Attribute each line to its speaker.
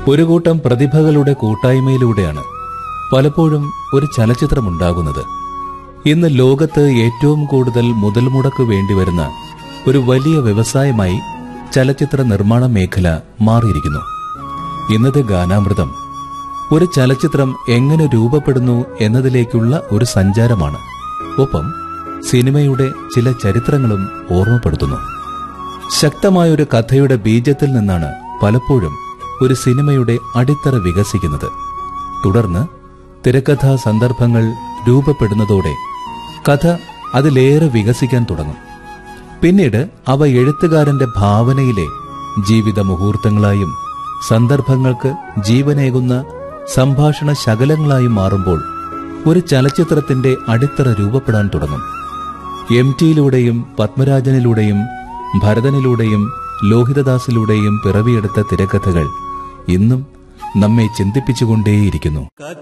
Speaker 1: ഒരു കൂട്ടം പ്രതിഭകളുടെ കൂട്ടായ്മയിലൂടെയാണ് പലപ്പോഴും ഒരു ചലച്ചിത്രമുണ്ടാകുന്നത് ഇന്ന് ലോകത്ത് ഏറ്റവും കൂടുതൽ മുതൽ മുടക്ക് വേണ്ടിവരുന്ന ഒരു വലിയ വ്യവസായമായി ചലച്ചിത്ര നിർമ്മാണ മേഖല മാറിയിരിക്കുന്നു ഇന്നത്തെ ഗാനാമൃതം ഒരു ചലച്ചിത്രം എങ്ങനെ രൂപപ്പെടുന്നു എന്നതിലേക്കുള്ള ഒരു സഞ്ചാരമാണ് ഒപ്പം സിനിമയുടെ ചില ചരിത്രങ്ങളും ഓർമ്മപ്പെടുത്തുന്നു ശക്തമായൊരു കഥയുടെ ബീജത്തിൽ നിന്നാണ് പലപ്പോഴും ഒരു സിനിമയുടെ അടിത്തറ വികസിക്കുന്നത് തുടർന്ന് തിരക്കഥാ സന്ദർഭങ്ങൾ രൂപപ്പെടുന്നതോടെ കഥ അതിലേറെ വികസിക്കാൻ തുടങ്ങും പിന്നീട് അവ എഴുത്തുകാരന്റെ ഭാവനയിലെ ജീവിത മുഹൂർത്തങ്ങളായും സന്ദർഭങ്ങൾക്ക് ജീവനേകുന്ന സംഭാഷണ ശകലങ്ങളായും മാറുമ്പോൾ ഒരു ചലച്ചിത്രത്തിന്റെ അടിത്തറ രൂപപ്പെടാൻ തുടങ്ങും എം ടിയിലൂടെയും പത്മരാജനിലൂടെയും ഭരതനിലൂടെയും ലോഹിതദാസിലൂടെയും പിറവിയെടുത്ത തിരക്കഥകൾ ഇന്നും നമ്മെ ചിന്തിപ്പിച്ചുകൊണ്ടേയിരിക്കുന്നു